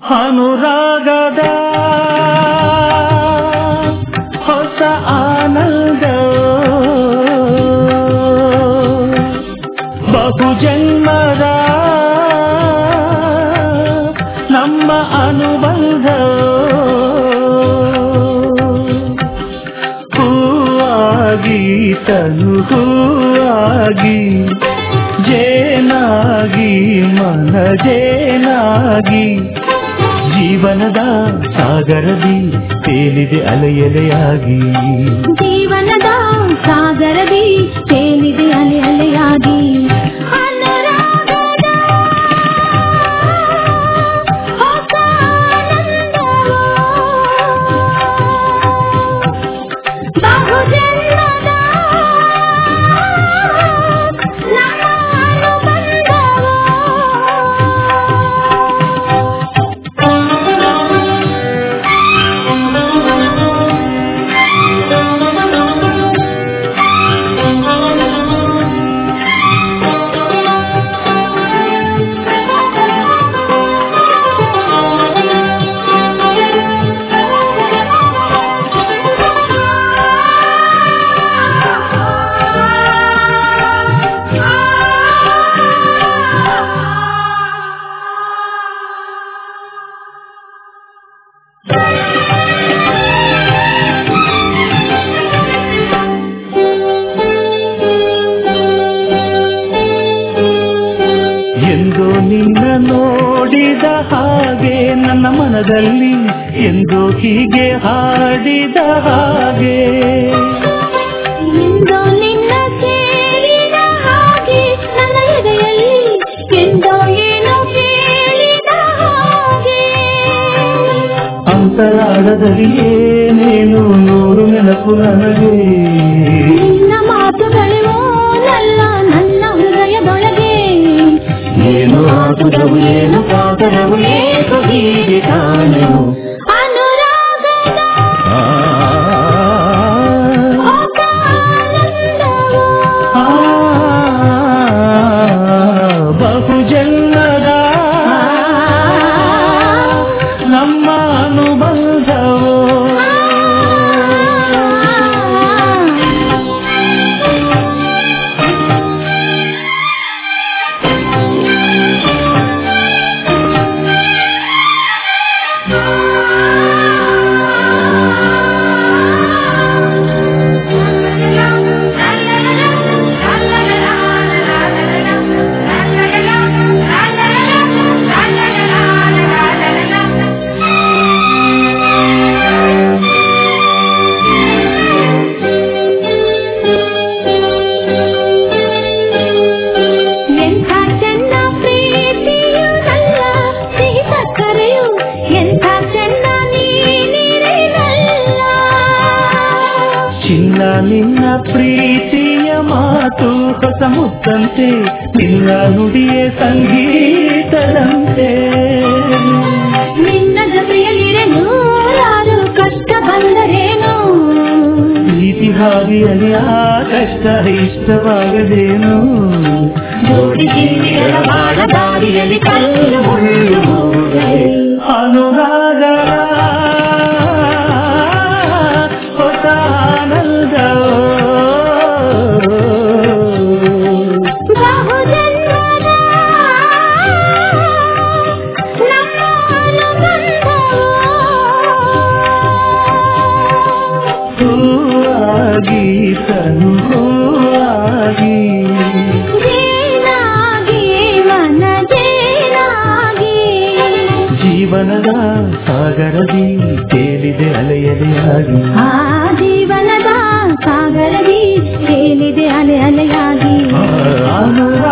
ಅನುರಾಗದ ಹೊಸ ಆನಂದ ಬಹುಜನ್ಮದ ನಮ್ಮ ಅನುಬಂಧ ಹೂವಾಗಿ ತನು ಹೂವಾಗಿ ಜೇನಾಗಿ ಮನ ಜೇನಾಗಿ ಜೀವನದ ಸಾಗರದಿ ತೇಲಿದೆ ಅಲೆಯಲೆಯಾಗಿ ಜೀವನದ ಸಾಗರದಿ ತೇಲಿದೆ ಅಲೆ ಅಲೆಯಾಗಿ ಅನುರಾಗದ ಹೊಸ ಆನಂದವು ಬಹುಜನ್ಮದ ನಮ್ಮ ಎಂದು ನಿನ್ನ ನೋಡಿದ ಹಾಗೆ ನನ್ನ ಮನದಲ್ಲಿ ಎಂದು ಹೀಗೆ ಹಾಡಿದ ಹಾಗೆ ಇಂದು ನಿನ್ನ ಕೇಳಿದ ಹಾಗೆ ನನ್ನ ಎದೆಯಲ್ಲಿ ಎಂದೋ ಏನೋ ಕೇಳಿದ ಹಾಗೆ ಅಂತರಾಳದಲ್ಲಿ ಏನೇನು ನೂರು ನೆನಪು ನನಗೆ ನಿನ್ನ ಮಾತುಗಳಿವೋ ನಲ್ಲ ನನ್ನ ಹೃದಯದೊಳಗೆ ಏನು ಆತುರವು ಏನು ಕಾತರವು ಏಕು ಹೀಗೆ ಕಾಣೆವು ಅನುರಾಗದ ಆ, ಹೊಸ ಆನಂದವು ಆ, ಬಹುಜನ್ಮದ ನಮ್ಮ ಅನುಬಂಧವು ಎಂಥ ಚೆನ್ನ ಪ್ರೀತಿಯು ನಲ್ಲ ಸಿಹಿ ಸಕ್ಕರೆಯು ಎಂಥ ಚೆನ್ನ ನೀನಿರೆನಲ್ಲ ಚಿನ್ನ ನಿನ್ನ ಪ್ರೀತಿಯ ಮಾತು ಹೊಸ ಮುತ್ತಂತೆ ನಿನ್ನ ನುಡಿಯ ಸಂಗೀತದಂತೆ ನಿನ್ನ ಜೊತೆಯಲ್ಲಿರೆ ನೂರಾರು ಕಷ್ಟ ಬಂದರೇನು ಪ್ರೀತಿ ಹಾದಿಯಲ್ಲಿ ಆ ಕಷ್ಟ ಇಷ್ಟವಾಗದೇನು ಜೋಡಿ ಜೀವಿಗಳ ಬಾಳ ದಾರಿಯಲ್ಲಿ ಕಲ್ಲು ಮುಳ್ಳು ಮೂಡೆ. ಅನುರಾಗ ಹೊಸ ಆನಂದ ಬಹುಜನ್ಮದ ನಮ್ಮ ಅನುಬಂಧವು. ಹೂವಾಗಿ ತನು ಹೂವಾಗಿ ಜೇನಾಗಿ ಮನ ಜೇನಾಗಿ ಜೀವನದ ಸಾಗರದಿ ತೇಲಿದೆ ಅಲೆಯಲೆಯಾಗಿ ಆ ಜೀವನದ ಸಾಗರದಿ ತೇಲಿದೆ ಅಲೆ ಅಲೆಯಾಗಿ ಆ, ಅನುರಾಗ